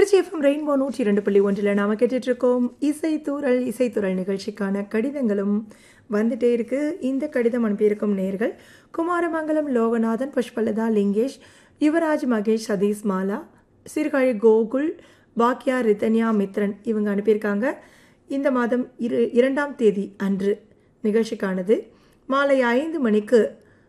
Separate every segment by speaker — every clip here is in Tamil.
Speaker 1: திருச்சி எஃப்எம் ரெயின்போ நூற்றி இரண்டு புள்ளி ஒன்றில் நாம கேட்டுட்டு இருக்கோம் இசைத்தூரல் இசைத்தூரல் நிகழ்ச்சிக்கான கடிதங்களும் வந்துட்டே இருக்கு இந்த கடிதம் அனுப்பியிருக்கும் நேர்கள் குமாரமங்கலம் லோகநாதன் புஷ்பலதா லிங்கேஷ் யுவராஜ் மகேஷ் சதீஷ் மாலா சீர்காழி கோகுல் பாக்யா ரித்தன்யா மித்ரன் இவங்க அனுப்பியிருக்காங்க இந்த மாதம் இரு இரண்டாம் தேதி அன்று நிகழ்ச்சிக்கானது மாலை ஐந்து மணிக்கு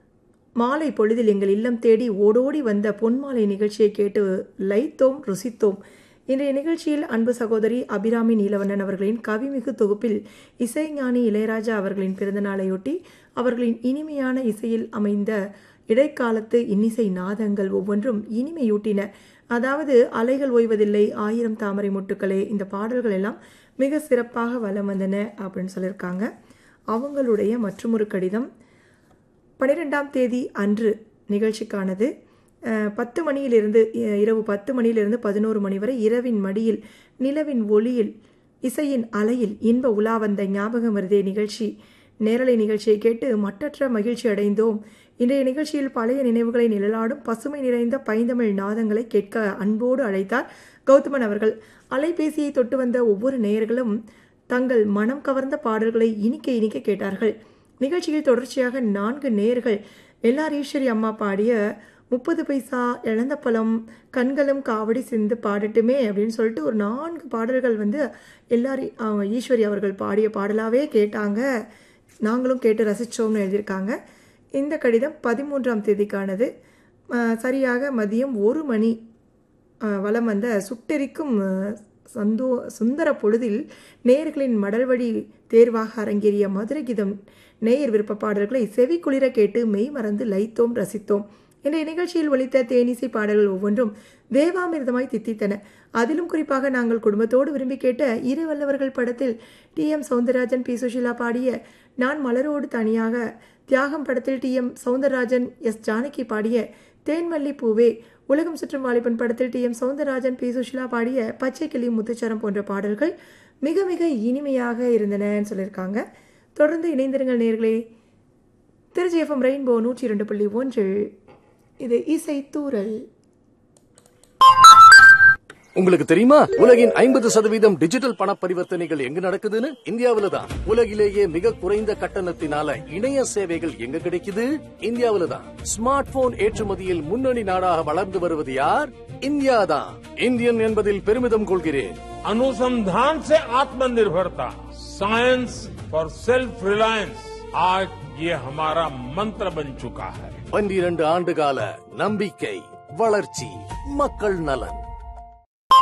Speaker 1: மாலை பொழுதில் எங்கள் இல்லம் தேடி ஓடோடி வந்த பொன்மாலை நிகழ்ச்சியை கேட்டு லைத்தோம் ருசித்தோம் இன்றைய நிகழ்ச்சியில் அன்பு சகோதரி அபிராமி நீலவண்ணன் அவர்களின் கவிமிகு தொகுப்பில் இசைஞானி இளையராஜா அவர்களின் பிறந்தநாளையொட்டி அவர்களின் இனிமையான இசையில் அமைந்த இடைக்காலத்து இன்னிசை நாதங்கள் ஒவ்வொன்றும் இனிமையூட்டின அதாவது அலைகள் ஓய்வதில்லை ஆயிரம் தாமரை முட்டுக்களே இந்த பாடல்கள் எல்லாம் மிக சிறப்பாக வலம் வந்தன அப்படின்னு சொல்லியிருக்காங்க அவங்களுடைய மற்றொரு கடிதம் பன்னிரெண்டாம் தேதி அன்று நிகழ்ச்சிக்கானது அஹ், பத்து மணியிலிருந்து அஹ், இரவு பத்து மணியிலிருந்து பதினோரு மணி வரை இரவின் மடியில் நிலவின் ஒளியில் இசையின் அலையில் இன்ப உலா வந்த ஞாபகம் வருதே நிகழ்ச்சி நேரலை நிகழ்ச்சியை கேட்டு மட்டற்ற மகிழ்ச்சி அடைந்தோம் இன்றைய நிகழ்ச்சியில் பழைய நினைவுகளை நிழலாடும் பசுமை நிறைந்த பைந்தமிழ் நாதங்களை கேட்க அன்போடு அழைத்தார் கௌதமன் அவர்கள் அலைபேசியை தொட்டு வந்த ஒவ்வொரு நேயர்களும் தங்கள் மனம் கவர்ந்த பாடல்களை இனிக்க இனிக்க கேட்டார்கள் நிகழ்ச்சியில் தொடர்ச்சியாக நான்கு நேர்கள் எல்லார் ஈஸ்வரி அம்மா பாடிய முப்பது பைசா இழந்த பழம் கண்களும் காவடி சிந்து பாடட்டுமே அப்படின்னு சொல்லிட்டு ஒரு நான்கு பாடல்கள் வந்து எல்லாரும் அவங்க ஈஸ்வரி அவர்கள் பாடிய பாடலாகவே கேட்டாங்க நாங்களும் கேட்டு ரசித்தோம்னு எழுதியிருக்காங்க இந்த கடிதம் பதிமூன்றாம் தேதிக்கானது அஹ், சரியாக மதியம் ஒரு மணி அஹ், வலம் வந்த சுட்டெரிக்கும் அஹ், சந்தோ சுந்தர பொழுதில் நேயர்களின் மடல்வழி தேர்வாக அரங்கேறிய மதுரை கீதம் நேயர் விருப்ப பாடல்களை செவி குளிர கேட்டு மெய் மறந்து லைத்தோம் ரசித்தோம் இன்றைய நிகழ்ச்சியில் ஒலித்த தேனிசை பாடல்கள் ஒவ்வொன்றும் தேவாமிர்தமாய் தித்தித்தன அதிலும் குறிப்பாக நாங்கள் குடும்பத்தோடு விரும்பி கேட்ட இரு வல்லவர்கள் படத்தில் டி எம் சவுந்தரராஜன் பி சுஷிலா பாடிய நான் மலரோடு தனியாக தியாகம் படத்தில் டி எம் சவுந்தரராஜன் எஸ் ஜானகி பாடிய தேன்மல்லி பூவே உலகம் சுற்றும் வாலிபன் படத்தில் டி எம் சவுந்தரராஜன் பி சுஷிலா பாடிய பச்சை கிளி முத்துச்சரம் போன்ற பாடல்கள் மிக மிக இனிமையாக இருந்தனன்னு சொல்லியிருக்காங்க தொடர்ந்து இணைந்திருங்கள் நேர்களே திருச்சி எஃப்எம் ரெயின்போ நூற்றி இரண்டு புள்ளி ஒன்றில் இது இசை தூரல்
Speaker 2: உங்களுக்கு தெரியுமா உலகின் ஐம்பது சதவீதம் டிஜிட்டல் பண பரிவர்த்தனைகள் எங்க நடக்குதுன்னு இந்தியாவில தான் உலகிலேயே மிக குறைந்த கட்டணத்தினால இணைய சேவைகள் எங்க கிடைக்குது இந்தியாவில தான் ஸ்மார்ட் போன் ஏற்றுமதியில் முன்னணி நாடாக வளர்ந்து வருவது யார் இந்தியா தான் இந்தியன் என்பதில் பெருமிதம் கொள்கிறேன்
Speaker 3: अनुसंधान से आत्मनिर्भरता साइंस फॉर सेल्फ रिलायंस आज ये हमारा मंत्र बन चुका है
Speaker 2: பன்னிரண்டு ஆண்டு கால நம்பிக்கை வளர்ச்சி மக்கள் நலன்